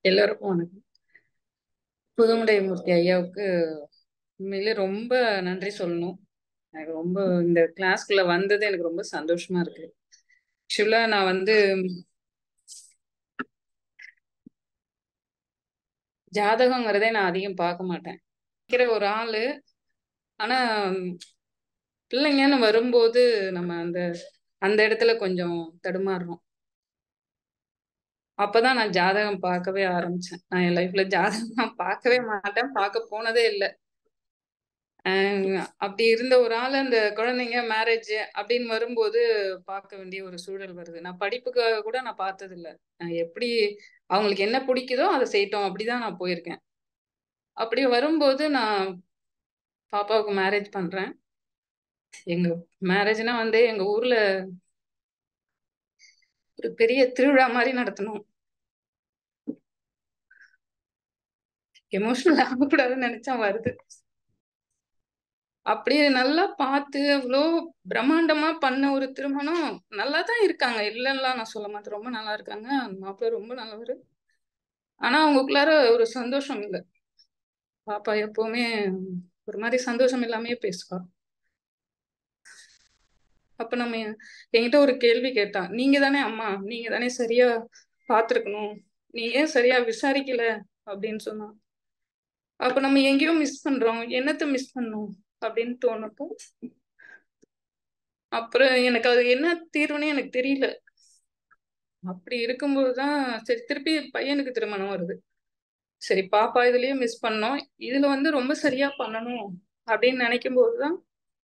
எல்லாருக்கும் வணக்கம் புதுமுடைமூர்த்தி ஐயாவுக்கு உண்மையிலே ரொம்ப நன்றி சொல்லணும் எனக்கு ரொம்ப இந்த கிளாஸ்க்குள்ள வந்தது எனக்கு ரொம்ப சந்தோஷமா இருக்கு ஆக்சுவலா நான் வந்து ஜாதகங்கிறதே நான் அதிகம் பார்க்க மாட்டேன் இருக்கிற ஒரு ஆளு ஆனா பிள்ளைங்கன்னு வரும்போது நம்ம அந்த அந்த இடத்துல கொஞ்சம் தடுமாறுறோம் அப்பதான் நான் ஜாதகம் பார்க்கவே ஆரம்பிச்சேன் நான் என் லைஃப்ல ஜாதகம் பார்க்கவே மாட்டேன் பார்க்க போனதே இல்லை அப்படி இருந்த ஒரு ஆள் அந்த குழந்தைங்க மேரேஜ் அப்படின்னு வரும்போது பார்க்க வேண்டிய ஒரு சூழல் வருது நான் படிப்புக்காக கூட நான் பார்த்தது இல்லை எப்படி அவங்களுக்கு என்ன பிடிக்குதோ அதை செய்யட்டும் அப்படிதான் நான் போயிருக்கேன் அப்படி வரும்போது நான் பாப்பாவுக்கு மேரேஜ் பண்றேன் எங்க மேரேஜ்னா வந்து எங்க ஊர்ல ஒரு பெரிய திருவிழா மாதிரி நடத்தணும் எமோஷனல் ஆகக்கூடாதுன்னு நினைச்சா வருது அப்படியே நல்லா பார்த்து அவ்வளோ பிரம்மாண்டமா பண்ண ஒரு திருமணம் நல்லா தான் இருக்காங்க இல்லைன்னா நான் சொல்ல மாட்டேன் ரொம்ப நல்லா இருக்காங்க மாப்பிள்ளை ரொம்ப நல்லவர் ஆனா அவங்களுக்குள்ளார ஒரு சந்தோஷம் இல்லை பாப்பா எப்பவுமே ஒரு மாதிரி சந்தோஷம் இல்லாமயே பேசுவா அப்ப நம்ம என்கிட்ட ஒரு கேள்வி கேட்டான் நீங்க தானே அம்மா நீங்க தானே சரியா பார்த்துருக்கணும் நீ ஏன் சரியா விசாரிக்கல அப்படின்னு சொன்னா அப்ப நம்ம எங்கேயோ மிஸ் பண்றோம் என்னத்த மிஸ் பண்ணோம் அப்படின்னு தோணப்போ அப்புறம் எனக்கு அது என்ன தீர்வுன்னு எனக்கு தெரியல அப்படி இருக்கும்போதுதான் சரி திருப்பி பையனுக்கு திருமணம் வருது சரி பாப்பா இதுலயே மிஸ் பண்ணோம் இதுல வந்து ரொம்ப சரியா பண்ணணும் அப்படின்னு நினைக்கும் போதுதான்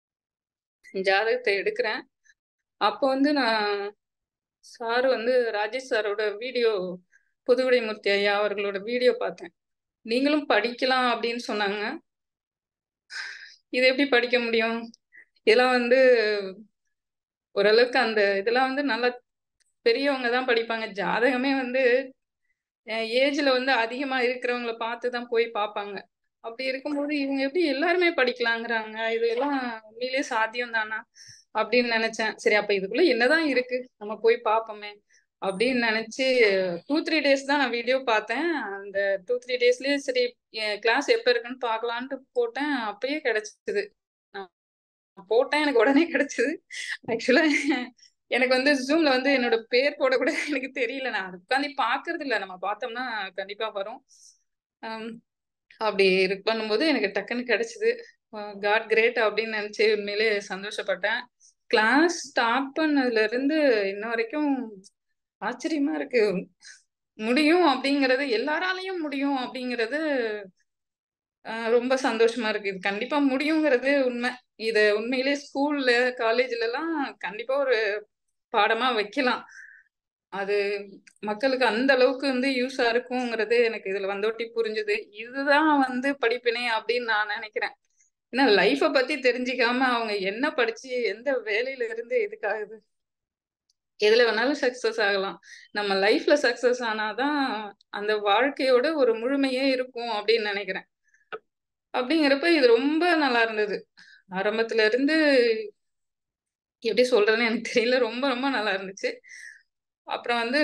ஜாதகத்தை எடுக்கிறேன் அப்போ வந்து நான் சார் வந்து ராஜேஷ் சாரோட வீடியோ புதுவிடைமூர்த்தி ஐயா அவர்களோட வீடியோ பார்த்தேன் நீங்களும் படிக்கலாம் அப்படின்னு சொன்னாங்க இது எப்படி படிக்க முடியும் இதெல்லாம் வந்து ஓரளவுக்கு அந்த இதெல்லாம் வந்து நல்லா பெரியவங்க தான் படிப்பாங்க ஜாதகமே வந்து ஏஜ்ல வந்து அதிகமா இருக்கிறவங்கள பார்த்து தான் போய் பார்ப்பாங்க அப்படி இருக்கும்போது இவங்க எப்படி எல்லாருமே படிக்கலாங்கிறாங்க இதெல்லாம் உண்மையிலேயே சாத்தியம் தானா அப்படின்னு நினைச்சேன் சரி அப்ப இதுக்குள்ள என்னதான் இருக்கு நம்ம போய் பார்ப்போமே அப்படின்னு நினைச்சு டூ த்ரீ டேஸ் தான் நான் வீடியோ பார்த்தேன் அந்த டூ த்ரீ டேஸ்லயே சரி கிளாஸ் எப்ப இருக்குன்னு பார்க்கலான்ட்டு போட்டேன் அப்பயே கிடைச்சது போட்டேன் எனக்கு உடனே கிடைச்சது ஆக்சுவலா எனக்கு வந்து ஜூம்ல வந்து என்னோட பேர் போட கூட எனக்கு தெரியல நான் உட்காந்து பாக்குறது இல்லை நம்ம பார்த்தோம்னா கண்டிப்பா வரும் அப்படி இருக்கு பண்ணும்போது எனக்கு டக்குன்னு கிடைச்சது காட் கிரேட் அப்படின்னு நினைச்சு உண்மையிலே சந்தோஷப்பட்டேன் கிளாஸ் ஸ்டார்ட் பண்ணதுல இருந்து இன்ன வரைக்கும் ஆச்சரியமா இருக்கு முடியும் அப்படிங்கறது எல்லாராலையும் முடியும் அப்படிங்கிறது ரொம்ப சந்தோஷமா இருக்கு இது கண்டிப்பா முடியுங்கிறது உண்மை இத உண்மையிலே ஸ்கூல்ல காலேஜ்ல எல்லாம் கண்டிப்பா ஒரு பாடமா வைக்கலாம் அது மக்களுக்கு அந்த அளவுக்கு வந்து யூஸா இருக்குங்கிறது எனக்கு இதுல வந்தோட்டி புரிஞ்சுது இதுதான் வந்து படிப்பினே அப்படின்னு நான் நினைக்கிறேன் ஏன்னா லைஃப பத்தி தெரிஞ்சுக்காம அவங்க என்ன படிச்சு எந்த வேலையில இருந்து எதுக்காகுது எதுல வேணாலும் சக்சஸ் ஆகலாம் நம்ம லைஃப்ல சக்சஸ் ஆனாதான் அந்த வாழ்க்கையோட ஒரு முழுமையே இருக்கும் அப்படின்னு நினைக்கிறேன் அப்படிங்கிறப்ப இது ரொம்ப நல்லா இருந்தது ஆரம்பத்துல இருந்து எப்படி சொல்றதுன்னு எனக்கு தெரியல ரொம்ப ரொம்ப நல்லா இருந்துச்சு அப்புறம் வந்து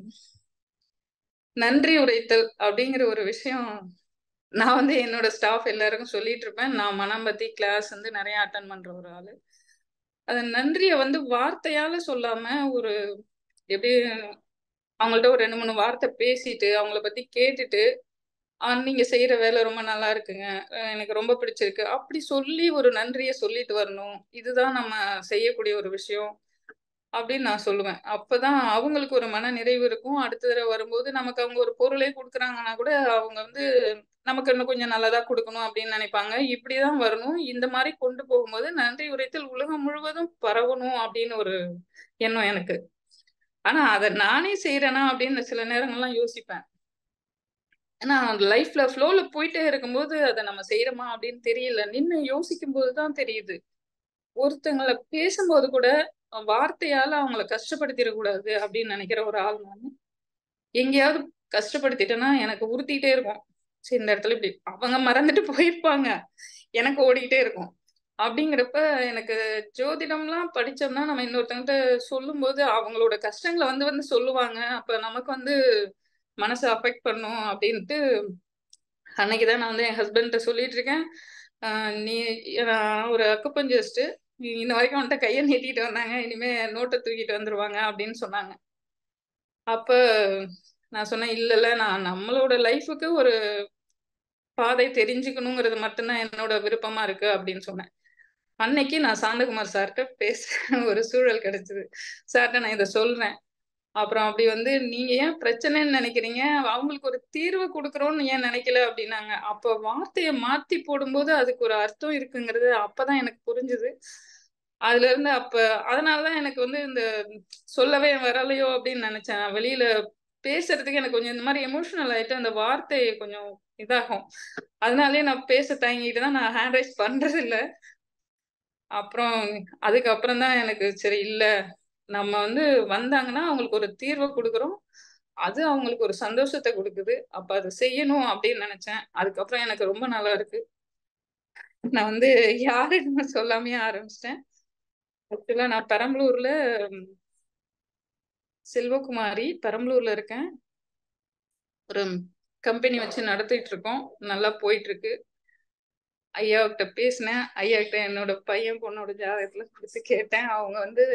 நன்றி உரைத்தல் அப்படிங்கிற ஒரு விஷயம் நான் வந்து என்னோட ஸ்டாஃப் எல்லாருக்கும் சொல்லிட்டு இருப்பேன் நான் மனம் பத்தி கிளாஸ் வந்து நிறைய அட்டன் பண்ற ஒரு ஆளு அது நன்றிய வந்து வார்த்தையால சொல்லாம ஒரு எப்படி அவங்கள்ட்ட ஒரு ரெண்டு மூணு வார்த்தை பேசிட்டு அவங்கள பத்தி கேட்டுட்டு நீங்க செய்யற வேலை ரொம்ப நல்லா இருக்குங்க எனக்கு ரொம்ப பிடிச்சிருக்கு அப்படி சொல்லி ஒரு நன்றிய சொல்லிட்டு வரணும் இதுதான் நம்ம செய்யக்கூடிய ஒரு விஷயம் அப்படின்னு நான் சொல்லுவேன் அப்பதான் அவங்களுக்கு ஒரு மன நிறைவு இருக்கும் அடுத்த தடவை வரும்போது நமக்கு அவங்க ஒரு பொருளே கொடுக்குறாங்கன்னா கூட அவங்க வந்து நமக்கு இன்னும் கொஞ்சம் நல்லதா கொடுக்கணும் அப்படின்னு நினைப்பாங்க இப்படிதான் வரணும் இந்த மாதிரி கொண்டு போகும்போது நன்றி உரைத்தல் உலகம் முழுவதும் பரவணும் அப்படின்னு ஒரு எண்ணம் எனக்கு ஆனா அதை நானே செய்யறேனா அப்படின்னு சில நேரங்கள்லாம் யோசிப்பேன் ஏன்னா லைஃப்ல ஃப்ளோல போயிட்டே இருக்கும்போது அதை நம்ம செய்யறோமா அப்படின்னு தெரியல நின்று யோசிக்கும் போதுதான் தெரியுது ஒருத்தங்களை பேசும்போது கூட வார்த்தையால அவங்கள கஷ்டப்படுத்திடக்கூடாது அப்படின்னு நினைக்கிற ஒரு ஆள் நான் எங்கேயாவது கஷ்டப்படுத்திட்டேன்னா எனக்கு உறுத்திட்டே இருக்கும் சரி இந்த இடத்துல இப்படி அவங்க மறந்துட்டு போயிருப்பாங்க எனக்கு ஓடிக்கிட்டே இருக்கும் அப்படிங்கிறப்ப எனக்கு ஜோதிடம்லாம் படிச்சோம்னா நம்ம இன்னொருத்தங்கிட்ட சொல்லும்போது அவங்களோட கஷ்டங்களை வந்து வந்து சொல்லுவாங்க அப்ப நமக்கு வந்து மனசை அஃபெக்ட் பண்ணும் அப்படின்ட்டு அன்னைக்கு தான் நான் வந்து என் ஹஸ்பண்ட்ட சொல்லிட்டு இருக்கேன் ஆஹ் நீ நான் ஒரு அக்குப்பஞ்சஸ்ட் இன்ன வரைக்கும் வந்துட்டு கையை நீட்டிட்டு வந்தாங்க இனிமே நோட்டை தூக்கிட்டு வந்துருவாங்க அப்படின்னு சொன்னாங்க அப்ப நான் சொன்னேன் இல்ல இல்ல நான் நம்மளோட லைஃபுக்கு ஒரு பாதை தெரிஞ்சுக்கணுங்கிறது மட்டும்தான் என்னோட விருப்பமா இருக்கு அப்படின்னு சொன்னேன் அன்னைக்கு நான் சாந்தகுமார் சார்கிட்ட பேச ஒரு சூழல் கிடைச்சது சார்கிட்ட நான் இதை சொல்றேன் அப்புறம் அப்படி வந்து நீங்க ஏன் பிரச்சனைன்னு நினைக்கிறீங்க அவங்களுக்கு ஒரு தீர்வு கொடுக்குறோம்னு ஏன் நினைக்கல அப்படின்னாங்க அப்ப வார்த்தையை மாத்தி போடும்போது அதுக்கு ஒரு அர்த்தம் இருக்குங்கிறது அப்பதான் எனக்கு புரிஞ்சுது அதுல இருந்து அப்ப அதனாலதான் எனக்கு வந்து இந்த சொல்லவே வரலையோ அப்படின்னு நினைச்சேன் நான் வெளியில பேசுறதுக்கு எனக்கு கொஞ்சம் இந்த மாதிரி எமோஷனல் ஆயிட்டு அந்த வார்த்தை கொஞ்சம் இதாகும் அதனாலயே நான் பேச தயங்கிட்டு தான் நான் ஹேண்ட் ரைஸ் பண்றது இல்ல அப்புறம் அதுக்கப்புறம் தான் எனக்கு சரி இல்ல நம்ம வந்து வந்தாங்கன்னா அவங்களுக்கு ஒரு தீர்வை கொடுக்குறோம் அது அவங்களுக்கு ஒரு சந்தோஷத்தை கொடுக்குது அப்ப அதை செய்யணும் அப்படின்னு நினைச்சேன் அதுக்கப்புறம் எனக்கு ரொம்ப நல்லா இருக்கு நான் வந்து யாருன்னு சொல்லாமே ஆரம்பிச்சிட்டேன் ஆக்சுவலா நான் பெரம்பலூர்ல ம், செல்வகுமாரி பெரம்பலூர்ல இருக்கேன் ஒரு கம்பெனி வச்சு நடத்திட்டு இருக்கோம் நல்லா போயிட்டு இருக்கு ஐயாவுக்கிட்ட பேசினேன் ஐயா கிட்ட என்னோட பையன் பொண்ணோட ஜாதகத்துல கொடுத்து கேட்டேன் அவங்க வந்து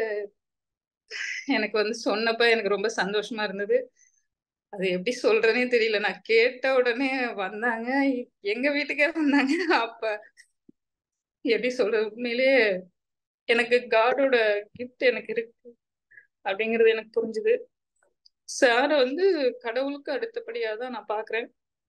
எனக்கு வந்து சொன்னப்ப எனக்கு ரொம்ப சந்தோஷமா இருந்தது அது எப்படி சொல்றேனே தெரியல நான் கேட்ட உடனே வந்தாங்க எங்க வீட்டுக்கே வந்தாங்க அப்ப எப்படி சொல்றது உண்மையிலேயே எனக்கு காடோட கிஃப்ட் எனக்கு இருக்கு அப்படிங்கிறது எனக்கு புரிஞ்சுது சார் வந்து கடவுளுக்கு அடுத்தபடியா தான் நான் பாக்குறேன்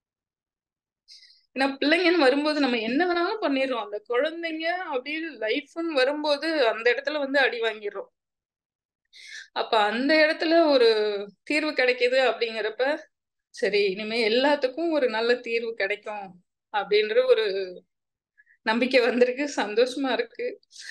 ஏன்னா பிள்ளைங்கன்னு வரும்போது நம்ம என்ன வேணாலும் பண்ணிடுறோம் அந்த குழந்தைங்க அப்படின்னு லைஃப்னு வரும்போது அந்த இடத்துல வந்து அடி வாங்கிடுறோம் அப்ப அந்த இடத்துல ஒரு தீர்வு கிடைக்குது அப்படிங்கிறப்ப சரி இனிமே எல்லாத்துக்கும் ஒரு நல்ல தீர்வு கிடைக்கும் அப்படின்ற ஒரு நம்பிக்கை வந்திருக்கு சந்தோஷமா இருக்கு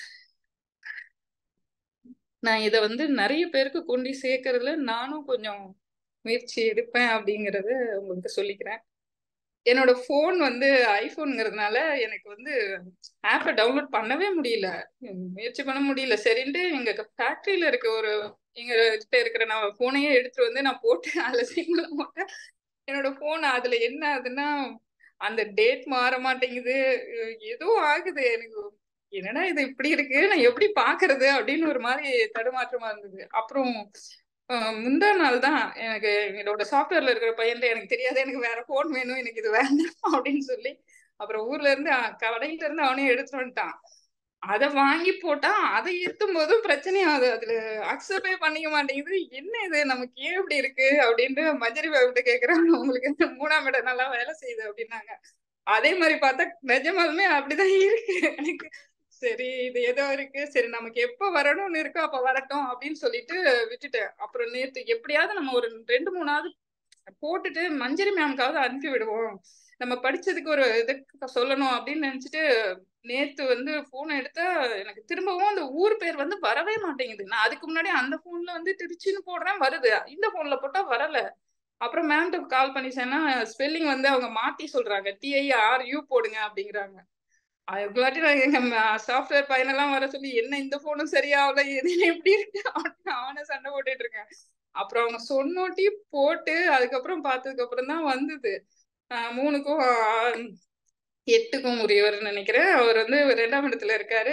நான் இத வந்து நிறைய பேருக்கு கொண்டு சேர்க்கறதுல நானும் கொஞ்சம் முயற்சி எடுப்பேன் அப்படிங்கறத உங்களுக்கு சொல்லிக்கிறேன் என்னோட ஃபோன் வந்து ஐபோன்ங்கிறதுனால எனக்கு வந்து ஆப்பை டவுன்லோட் பண்ணவே முடியல உம் முயற்சி பண்ண முடியல சரின்ட்டு எங்க ஃபேக்டரியில இருக்க ஒரு எங்க கிட்ட இருக்கிற நான் போனையே எடுத்துட்டு வந்து நான் போட்டு அதுல சிங்கிள் போட்டேன் என்னோட போன் அதுல என்ன ஆகுதுன்னா அந்த டேட் மாற மாட்டேங்குது அஹ் ஏதோ ஆகுது எனக்கு என்னடா இது இப்படி இருக்கு நான் எப்படி பாக்குறது அப்படின்னு ஒரு மாதிரி தடுமாற்றமா இருந்தது அப்புறம் அஹ் முந்தா நாள் தான் எனக்கு என்னோட சாஃப்ட்வேர்ல இருக்கிற பையன்ட்ட எனக்கு தெரியாது எனக்கு வேற போன் வேணும் எனக்கு இது வேண்டாம் அப்படின்னு சொல்லி அப்புறம் ஊர்ல இருந்து அஹ் கடையில இருந்து அவனே எடுத்துட்டு வந்துட்டான் அதை வாங்கி போட்டா அதை ஏத்தும் போதும் பிரச்சனையாகுது அதுல அக்செப்டே பண்ணிக்க மாட்டேங்குது என்ன இது நமக்கு ஏன் இப்படி இருக்கு அப்படின்ட்டு மஞ்சரி பாபிட்ட கேக்குறாங்க உங்களுக்கு மூணாம் இடம் நல்லா வேலை செய்யுது அப்படின்னாங்க அதே மாதிரி பார்த்தா நிஜமாலுமே அப்படிதான் இருக்கு எனக்கு சரி இது ஏதோ இருக்கு சரி நமக்கு எப்ப வரணும்னு இருக்கோ அப்ப வரட்டும் அப்படின்னு சொல்லிட்டு விட்டுட்டேன் அப்புறம் நேத்து எப்படியாவது நம்ம ஒரு ரெண்டு மூணாவது போட்டுட்டு மஞ்சரி மேம்காவது அனுப்பி விடுவோம் நம்ம படிச்சதுக்கு ஒரு இது சொல்லணும் அப்படின்னு நினைச்சிட்டு நேத்து வந்து போன் எடுத்தா எனக்கு திரும்பவும் அந்த ஊர் பேர் வந்து வரவே மாட்டேங்குது நான் அதுக்கு முன்னாடி அந்த போன்ல வந்து திருச்சின்னு போடுறேன் வருது இந்த போன்ல போட்டா வரல அப்புறம் மேம்கிட்ட கால் பண்ணி சொன்னா ஸ்பெல்லிங் வந்து அவங்க மாத்தி சொல்றாங்க டிஐ ஆர் யூ போடுங்க அப்படிங்கிறாங்க அதுக்கு வாட்டி நான் எங்க சாஃப்ட்வேர் பையனெல்லாம் வர சொல்லி என்ன இந்த போனும் சரியாகல எது எப்படி இருக்கு அப்படின்னு அவனை சண்டை போட்டுட்டு இருக்கேன் அப்புறம் அவங்க சொன்னோட்டி போட்டு அதுக்கப்புறம் பார்த்ததுக்கு அப்புறம் தான் வந்தது ஆஹ் மூணுக்கும் ஆஹ் எட்டுக்கும் உரியவர்னு நினைக்கிறேன் அவர் வந்து ரெண்டாம் இடத்துல இருக்காரு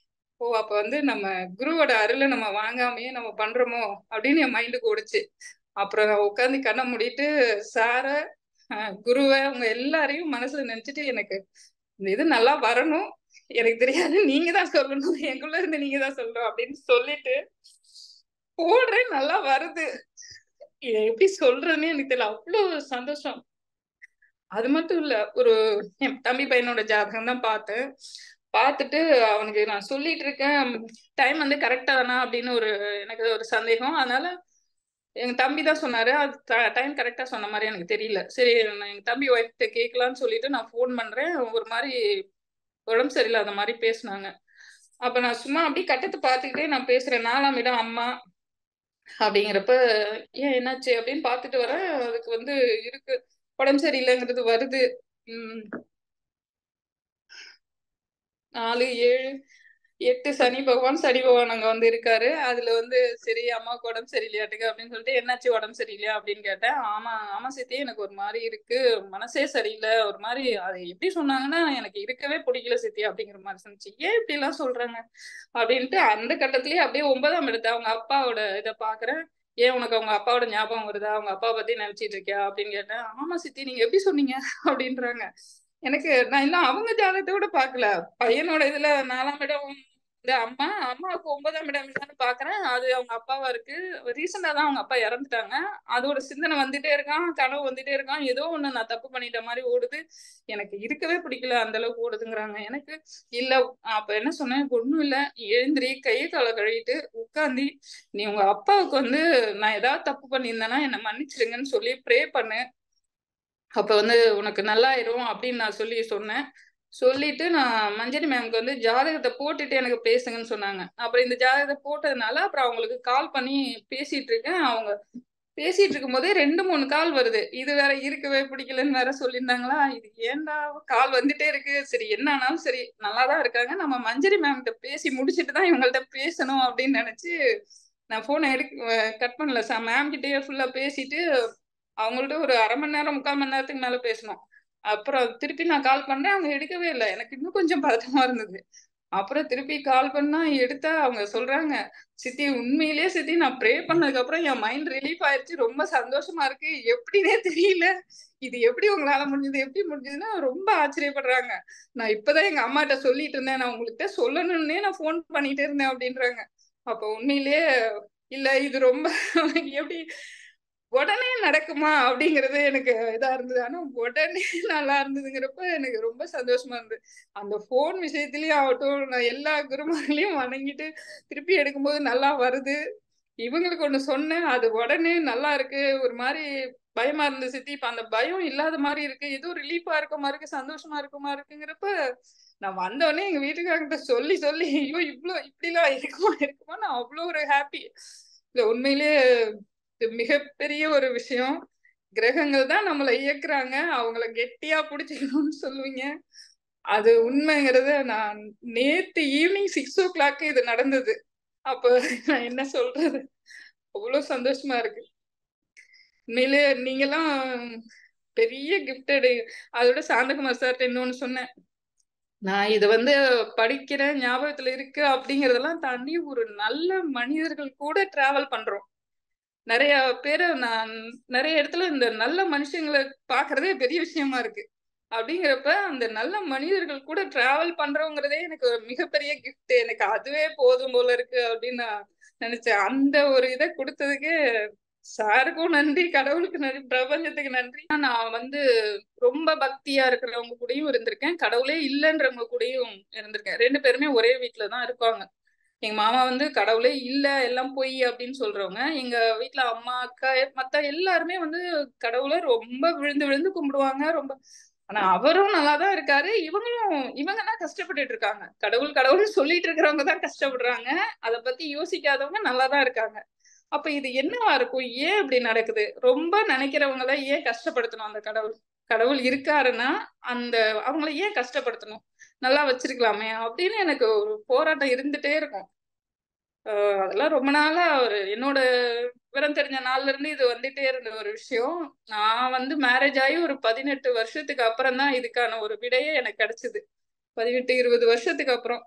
ஓ அப்ப வந்து நம்ம குருவோட அருளை நம்ம வாங்காமையே நம்ம பண்றோமோ அப்படின்னு என் மைண்டுக்கு ஓடுச்சு அப்புறம் நான் உட்காந்து கண்ணை மூடிட்டு சார குருவை அவங்க எல்லாரையும் மனசுல நினைச்சிட்டு எனக்கு இந்த இது நல்லா வரணும் எனக்கு தெரியாது நீங்க தான் சொல்லணும் எங்குள்ள இருந்து நீங்க தான் சொல்லணும் அப்படின்னு சொல்லிட்டு போடுறேன் நல்லா வருது இதை எப்படி சொல்றதுன்னு எனக்கு தெரியல அவ்வளவு சந்தோஷம் அது மட்டும் இல்ல ஒரு என் தம்பி பையனோட ஜாதகம் தான் பார்த்தேன் பார்த்துட்டு அவனுக்கு நான் சொல்லிட்டு இருக்கேன் டைம் வந்து கரெக்டா தானா அப்படின்னு ஒரு எனக்கு ஒரு சந்தேகம் அதனால எங்க தம்பி தான் சொன்னாரு அது டைம் கரெக்டா சொன்ன மாதிரி எனக்கு தெரியல சரி நான் எங்க தம்பி ஒய்ஃப்கிட்ட கேட்கலான்னு சொல்லிட்டு நான் ஃபோன் பண்றேன் ஒரு மாதிரி உடம்பு சரியில்லாத மாதிரி பேசினாங்க அப்ப நான் சும்மா அப்படி கட்டத்தை பார்த்துக்கிட்டே நான் பேசுறேன் நாலாம் இடம் அம்மா அப்படிங்கிறப்ப ஏன் என்னாச்சு அப்படின்னு பார்த்துட்டு வரேன் அதுக்கு வந்து இருக்கு உடம்பு சரியில்லைங்கிறது வருது உம் நாலு ஏழு எட்டு சனி பகவான் சனி பகவான் அங்க வந்து இருக்காரு அதுல வந்து சரி அம்மாவுக்கு உடம்பு சரியில்லையாட்டுக்கு அப்படின்னு சொல்லிட்டு என்னாச்சு உடம்பு சரியில்லையா அப்படின்னு கேட்டேன் ஆமா ஆமா சித்தி எனக்கு ஒரு மாதிரி இருக்கு மனசே சரியில்லை ஒரு மாதிரி அதை எப்படி சொன்னாங்கன்னா எனக்கு இருக்கவே பிடிக்கல சித்தி அப்படிங்கிற மாதிரி சொன்னிச்சு ஏன் இப்படி எல்லாம் சொல்றாங்க அப்படின்ட்டு அந்த கட்டத்திலேயே அப்படியே ஒன்பதாம் இடத்த அவங்க அப்பாவோட இதை பாக்குறேன் ஏன் உனக்கு அவங்க அப்பாவோட ஞாபகம் வருதா அவங்க அப்பா பத்தி நினைச்சிட்டு இருக்கியா அப்படின்னு கேட்டேன் ஆமா சித்தி நீங்க எப்படி சொன்னீங்க அப்படின்றாங்க எனக்கு நான் இன்னும் அவங்க ஜாதகத்தை கூட பாக்கல பையனோட இதுல நாலாம் இடம் இந்த அம்மா அம்மாவுக்கு ஒன்பதாம் இடம் என்னன்னு பாக்குறேன் அது அவங்க அப்பாவா இருக்கு ரீசெண்டா தான் அவங்க அப்பா இறந்துட்டாங்க அதோட சிந்தனை வந்துட்டே இருக்கான் கனவு வந்துட்டே இருக்கான் ஏதோ ஒண்ணு நான் தப்பு பண்ணிட்ட மாதிரி ஓடுது எனக்கு இருக்கவே பிடிக்கல அந்த அளவுக்கு ஓடுதுங்கிறாங்க எனக்கு இல்ல அப்ப என்ன சொன்னேன் ஒண்ணும் இல்ல எழுந்திரி கையை காலை கழுவிட்டு உட்காந்து நீ உங்க அப்பாவுக்கு வந்து நான் ஏதாவது தப்பு பண்ணியிருந்தேன்னா என்னை மன்னிச்சிடுங்கன்னு சொல்லி ப்ரே பண்ணு அப்ப வந்து உனக்கு நல்லாயிரும் அப்படின்னு நான் சொல்லி சொன்னேன் சொல்லிட்டு நான் மஞ்சரி மேம்க்கு வந்து ஜாதகத்தை போட்டுட்டு எனக்கு பேசுங்கன்னு சொன்னாங்க அப்புறம் இந்த ஜாதகத்தை போட்டதுனால அப்புறம் அவங்களுக்கு கால் பண்ணி பேசிட்டு இருக்கேன் அவங்க பேசிட்டு இருக்கும் போதே ரெண்டு மூணு கால் வருது இது வேற இருக்கவே பிடிக்கலன்னு வேற சொல்லியிருந்தாங்களா இது ஏன்டா கால் வந்துட்டே இருக்கு சரி என்ன ஆனாலும் சரி நல்லாதான் இருக்காங்க நம்ம மஞ்சரி மேம் கிட்ட பேசி முடிச்சிட்டு தான் இவங்கள்ட்ட பேசணும் அப்படின்னு நினைச்சு நான் போனை எடுக்க கட் பண்ணல சார் மேம் கிட்டயே ஃபுல்லா பேசிட்டு அவங்கள்ட்ட ஒரு அரை மணி நேரம் முக்கால் மணி நேரத்துக்கு மேல பேசணும் அப்புறம் திருப்பி நான் கால் பண்ணேன் அவங்க எடுக்கவே இல்லை எனக்கு இன்னும் கொஞ்சம் பதட்டமா இருந்தது அப்புறம் திருப்பி கால் பண்ணா எடுத்தா அவங்க சொல்றாங்க சித்தி உண்மையிலேயே சித்தி நான் ப்ரே பண்ணதுக்கு அப்புறம் என் மைண்ட் ரிலீஃப் ஆயிடுச்சு ரொம்ப சந்தோஷமா இருக்கு எப்படின்னே தெரியல இது எப்படி உங்களால முடிஞ்சது எப்படி முடிஞ்சதுன்னா ரொம்ப ஆச்சரியப்படுறாங்க நான் இப்பதான் எங்க அம்மாட்ட சொல்லிட்டு இருந்தேன் நான் உங்கள்கிட்ட சொல்லணும்னே நான் ஃபோன் பண்ணிட்டே இருந்தேன் அப்படின்றாங்க அப்ப உண்மையிலேயே இல்ல இது ரொம்ப எப்படி உடனே நடக்குமா அப்படிங்கறது எனக்கு இதா இருந்தது ஆனா உடனே நல்லா இருந்ததுங்கிறப்ப எனக்கு ரொம்ப சந்தோஷமா இருந்தது அந்த போன் விஷயத்திலயும் ஆகட்டும் நான் எல்லா குருமார்களையும் வணங்கிட்டு திருப்பி எடுக்கும்போது நல்லா வருது இவங்களுக்கு ஒண்ணு சொன்னேன் அது உடனே நல்லா இருக்கு ஒரு மாதிரி பயமா இருந்துச்சு சித்தி இப்ப அந்த பயம் இல்லாத மாதிரி இருக்கு ஏதோ ரிலீஃபா இருக்க மாதிரி இருக்கு சந்தோஷமா இருக்குமா இருக்குங்கிறப்ப நான் வந்தோடனே எங்க வீட்டுக்காரங்கிட்ட சொல்லி சொல்லி ஐயோ இவ்வளவு இப்படி எல்லாம் இருக்குமா இருக்குமா நான் அவ்வளவு ஒரு ஹாப்பி இல்ல உண்மையிலேயே இது மிகப்பெரிய ஒரு விஷயம் கிரகங்கள் தான் நம்மளை இயக்குறாங்க அவங்கள கெட்டியா பிடிச்சிக்கணும்னு சொல்லுவீங்க அது உண்மைங்கிறத நான் நேத்து ஈவினிங் சிக்ஸ் ஓ கிளாக் இது நடந்தது அப்ப நான் என்ன சொல்றது அவ்வளவு சந்தோஷமா இருக்கு உண்மையிலே நீங்கெல்லாம் பெரிய கிஃப்டடு அதோட சாந்தகுமார் சார்ட்ட இன்னொன்னு சொன்னேன் நான் இது வந்து படிக்கிறேன் ஞாபகத்துல இருக்கு அப்படிங்கறதெல்லாம் தாண்டி ஒரு நல்ல மனிதர்கள் கூட டிராவல் பண்றோம் நிறைய பேரை நான் நிறைய இடத்துல இந்த நல்ல மனுஷங்களை பாக்குறதே பெரிய விஷயமா இருக்கு அப்படிங்கிறப்ப அந்த நல்ல மனிதர்கள் கூட டிராவல் பண்றோங்கிறதே எனக்கு ஒரு மிகப்பெரிய கிஃப்ட் எனக்கு அதுவே போதும் போல இருக்கு அப்படின்னு நான் நினைச்சேன் அந்த ஒரு இதை கொடுத்ததுக்கு சாருக்கும் நன்றி கடவுளுக்கு நன்றி பிரபஞ்சத்துக்கு நன்றி நான் வந்து ரொம்ப பக்தியா இருக்கிறவங்க கூடயும் இருந்திருக்கேன் கடவுளே இல்லைன்றவங்க கூடயும் இருந்திருக்கேன் ரெண்டு பேருமே ஒரே வீட்டுல தான் இருப்பாங்க எங்க மாமா வந்து கடவுளே இல்ல எல்லாம் பொய் அப்படின்னு சொல்றவங்க எங்க வீட்டுல அம்மா அக்கா மத்த எல்லாருமே வந்து கடவுளை ரொம்ப விழுந்து விழுந்து கும்பிடுவாங்க ரொம்ப ஆனா அவரும் நல்லாதான் இருக்காரு இவங்களும் இவங்க தான் கஷ்டப்பட்டுட்டு இருக்காங்க கடவுள் கடவுள்னு சொல்லிட்டு இருக்கிறவங்க தான் கஷ்டப்படுறாங்க அத பத்தி யோசிக்காதவங்க நல்லாதான் இருக்காங்க அப்ப இது என்னவா இருக்கும் ஏன் இப்படி நடக்குது ரொம்ப நினைக்கிறவங்கள ஏன் கஷ்டப்படுத்தணும் அந்த கடவுள் கடவுள் இருக்காருன்னா அந்த அவங்கள ஏன் கஷ்டப்படுத்தணும் நல்லா வச்சிருக்கலாமே அப்படின்னு எனக்கு ஒரு போராட்டம் இருந்துட்டே இருக்கும் அதெல்லாம் ரொம்ப நாளா ஒரு என்னோட விவரம் தெரிஞ்ச நாள்ல இருந்து இது வந்துட்டே இருந்த ஒரு விஷயம் நான் வந்து மேரேஜ் ஆகி ஒரு பதினெட்டு வருஷத்துக்கு அப்புறம் தான் இதுக்கான ஒரு விடையே எனக்கு கிடைச்சது பதினெட்டு இருபது வருஷத்துக்கு அப்புறம்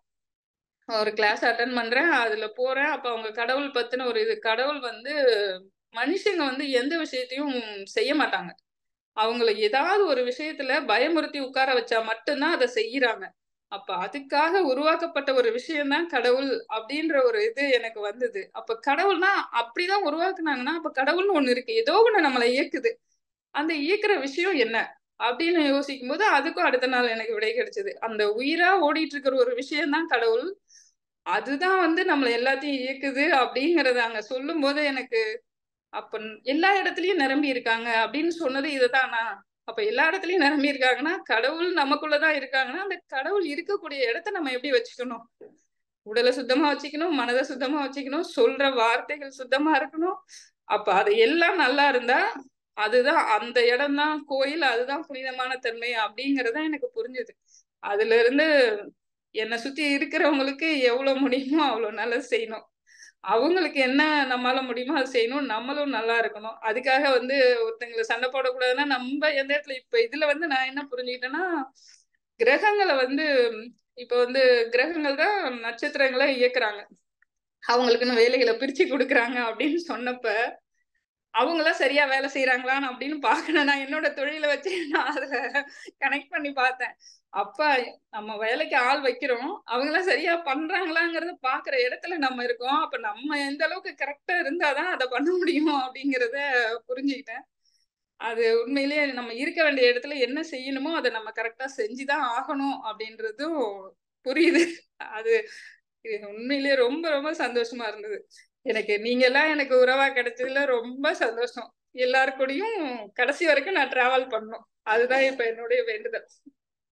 ஒரு கிளாஸ் அட்டன் பண்றேன் அதுல போறேன் அப்ப அவங்க கடவுள் பத்தின ஒரு இது கடவுள் வந்து மனுஷங்க வந்து எந்த விஷயத்தையும் செய்ய மாட்டாங்க அவங்கள ஏதாவது ஒரு விஷயத்துல பயமுறுத்தி உட்கார வச்சா மட்டும்தான் அதை செய்யறாங்க அப்ப அதுக்காக உருவாக்கப்பட்ட ஒரு விஷயம்தான் கடவுள் அப்படின்ற ஒரு இது எனக்கு வந்தது அப்ப கடவுள்னா அப்படிதான் உருவாக்குனாங்கன்னா அப்ப கடவுள்னு ஒண்ணு இருக்கு ஏதோ ஒண்ணு நம்மளை இயக்குது அந்த இயக்குற விஷயம் என்ன அப்படின்னு யோசிக்கும் போது அதுக்கும் அடுத்த நாள் எனக்கு விடை கிடைச்சது அந்த உயிரா ஓடிட்டு இருக்கிற ஒரு விஷயம்தான் கடவுள் அதுதான் வந்து நம்மளை எல்லாத்தையும் இயக்குது அப்படிங்கறத அங்க சொல்லும் போது எனக்கு அப்ப எல்லா இடத்துலயும் நிரம்பி இருக்காங்க அப்படின்னு சொன்னது இதுதானா அப்ப எல்லா இடத்துலயும் நிரம்பி இருக்காங்கன்னா கடவுள் நமக்குள்ளதான் இருக்காங்கன்னா அந்த கடவுள் இருக்கக்கூடிய இடத்த நம்ம எப்படி வச்சுக்கணும் உடலை சுத்தமா வச்சுக்கணும் மனதை சுத்தமா வச்சுக்கணும் சொல்ற வார்த்தைகள் சுத்தமா இருக்கணும் அப்ப அது எல்லாம் நல்லா இருந்தா அதுதான் அந்த இடம் தான் கோயில் அதுதான் புனிதமான தன்மை அப்படிங்கறத எனக்கு புரிஞ்சுது அதுல இருந்து என்னை சுத்தி இருக்கிறவங்களுக்கு எவ்வளவு முடியுமோ அவ்வளவு நல்லது செய்யணும் அவங்களுக்கு என்ன நம்மளால முடியுமோ அதை செய்யணும் நம்மளும் நல்லா இருக்கணும் அதுக்காக வந்து ஒருத்தங்களை சண்டை போடக்கூடாதுன்னா நம்ம எந்த இடத்துல இப்ப இதுல வந்து நான் என்ன புரிஞ்சுக்கிட்டேன்னா கிரகங்களை வந்து இப்ப வந்து கிரகங்கள் தான் நட்சத்திரங்களை இயக்குறாங்க அவங்களுக்குன்னு வேலைகளை பிரிச்சு கொடுக்குறாங்க அப்படின்னு சொன்னப்ப அவங்களாம் சரியா வேலை செய்யறாங்களான்னு அப்படின்னு பாக்கணும் நான் என்னோட தொழிலை வச்சு நான் அதுல கனெக்ட் பண்ணி பார்த்தேன் அப்ப நம்ம வேலைக்கு ஆள் வைக்கிறோம் அவங்களாம் சரியா பண்றாங்களாங்கிறத பாக்குற இடத்துல நம்ம இருக்கோம் அப்ப நம்ம எந்த அளவுக்கு கரெக்டா இருந்தாதான் அதை பண்ண முடியும் அப்படிங்கிறத புரிஞ்சுக்கிட்டேன் அது உண்மையிலேயே நம்ம இருக்க வேண்டிய இடத்துல என்ன செய்யணுமோ அதை நம்ம கரெக்டா செஞ்சுதான் ஆகணும் அப்படின்றதும் புரியுது அது உண்மையிலேயே ரொம்ப ரொம்ப சந்தோஷமா இருந்தது எனக்கு நீங்க எல்லாம் எனக்கு உறவா கிடைச்சதுல ரொம்ப சந்தோஷம் எல்லாரு கூடயும் கடைசி வரைக்கும் நான் டிராவல் பண்ணணும் அதுதான் இப்ப என்னுடைய வேண்டுதல்